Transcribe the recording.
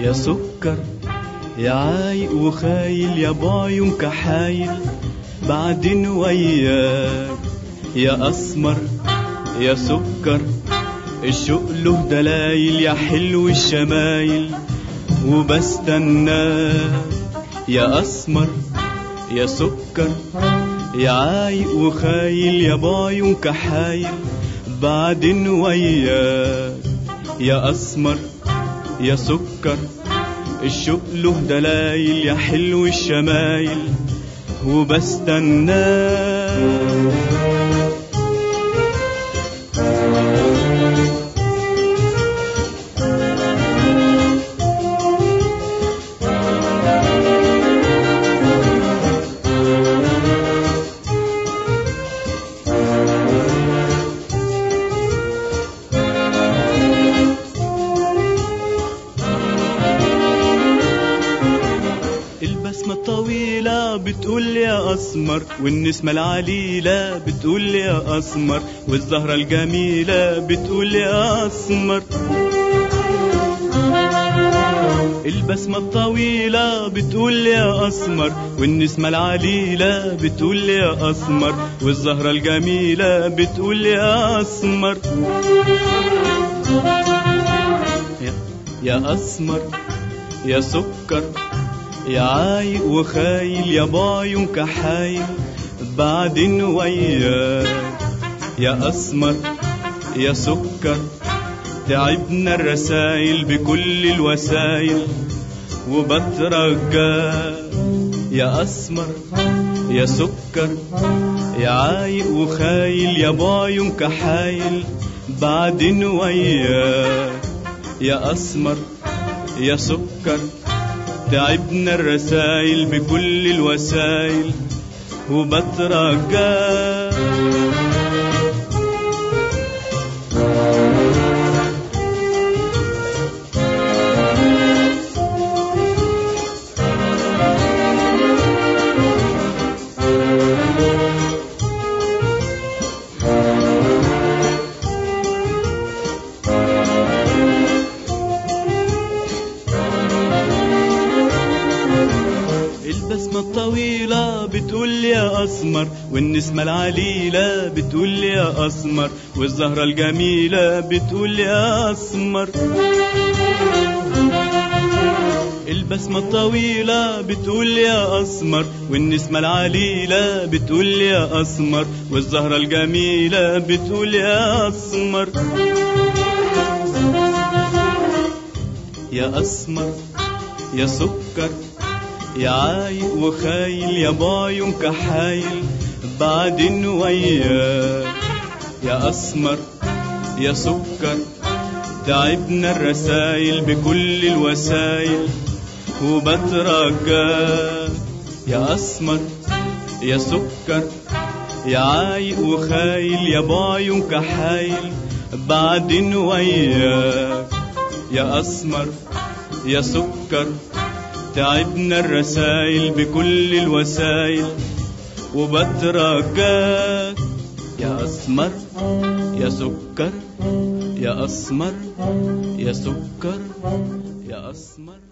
يا سكر يا عايق وخايل يا بعيون كحايل بعدين وياك يا أسمر يا سكر الشوق له دلايل يا حلو الشمايل وبستناك يا أسمر يا سكر يا عايق وخايل يا بعيون كحايل بعدين وياك يا أسمر يا سكر الشوق له دلايل يا حلو الشمايل وبستناك البسمة الطويلة بتقول يا أسمر والنسمة العليلة بتقول يا أسمر والزهرة الجميلة بتقول يا أسمر البسمة الطويلة بتقول يا أسمر والنسمة العليلة بتقول يا أسمر والزهرة الجميلة بتقول يا أسمر يا, يا أسمر يا سكر يا عايق وخايل يا بعيون كحايل بعدين وياك يا أسمر يا سكر تعبنا الرسايل بكل الوسايل وبترجاك يا أسمر يا سكر يا عايق وخايل يا بعيون كحايل بعدين وياك يا أسمر يا سكر تعبنا الرسايل بكل الوسايل وبترجاك البسمة الطويلة بتقول يا أسمر والنسمة العليلة بتقول يا أسمر والزهرة الجميلة بتقول يا أسمر البسمة الطويلة بتقول يا أسمر والنسمة العليلة بتقول يا أسمر والزهرة الجميلة بتقول يا أسمر يا أسمر يا سكر يا عايق وخايل يا بعيون كحايل بعدين وياك يا أسمر يا سكر تعبنا الرسايل بكل الوسايل وبترجاك يا أسمر يا سكر يا عايق وخايل يا بعيون كحايل بعدين وياك يا أسمر يا سكر تعبنا الرسايل بكل الوسايل وبترجاك يا أسمر يا سكر يا أسمر يا سكر يا أسمر